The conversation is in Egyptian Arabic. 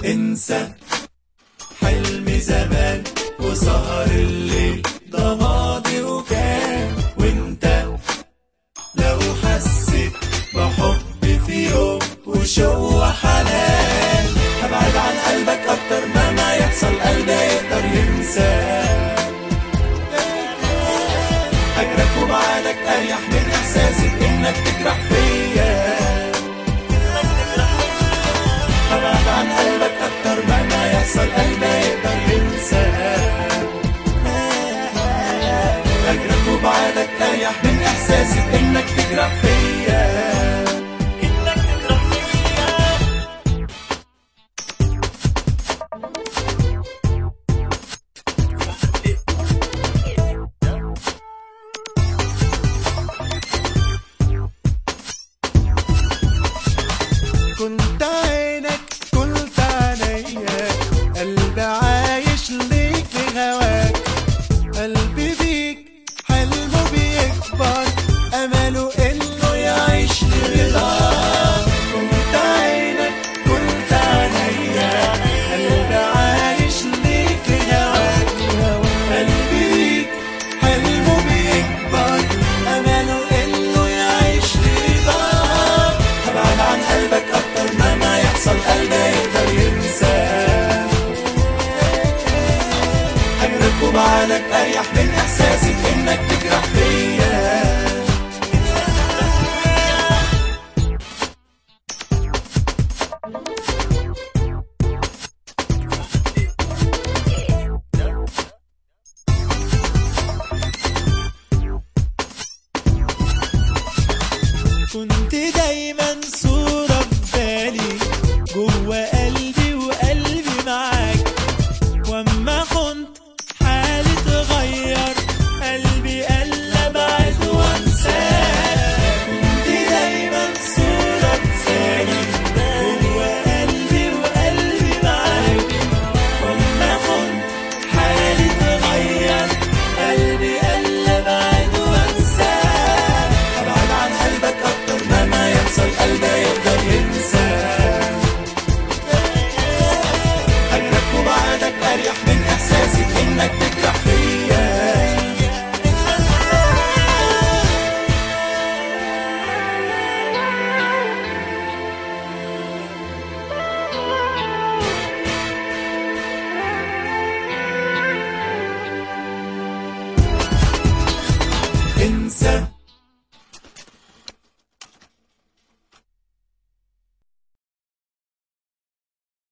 انسى حلم زمان وسهر الليل ده ماضي وكان وانت لو حسيت بحب في يوم وشو حنان هبعد عن قلبك اكتر مهما يحصل قلبي يقدر ينسى اجرك وبعدك اريح من احساسي انك تجرح فيا هبعد عن قلبك اكتر مهما يحصل قلبي يقدر ينسى اجرك وبعدك اريح من احساسي انك تجرح فيا انك تجرح فيا كنت عينك كنت عينيا قلبي عايش ليك لهواك قلبي بيك حلمه بيكبر امله انه يعيش لرضاك كنت عينك كنت عينيا قلبي عايش ليك لهواك قلبي بيك حلمه بيكبر امله انه يعيش لرضاك هبعد عن قلبك اكتر مهما يحصل قلبي يقدر ينسى اجرك وبعدك اريح من احساسي انك تجرح فيا كنت دايما صورة في بالي جوا قلبي وقلبي معاك واما كنت حالي اتغير قلبي قلب ابعد وانساك كنت دايما صورة في بالي جوا قلبي وقلبي معاك واما كنت حالي اتغير قلبي قلب ابعد وانساك هبعد عن قلبك اكتر مهما يحصل قلبي يقدر ينسى اجرك وبعدك اريح من احساسي انك تجرح فيا انسى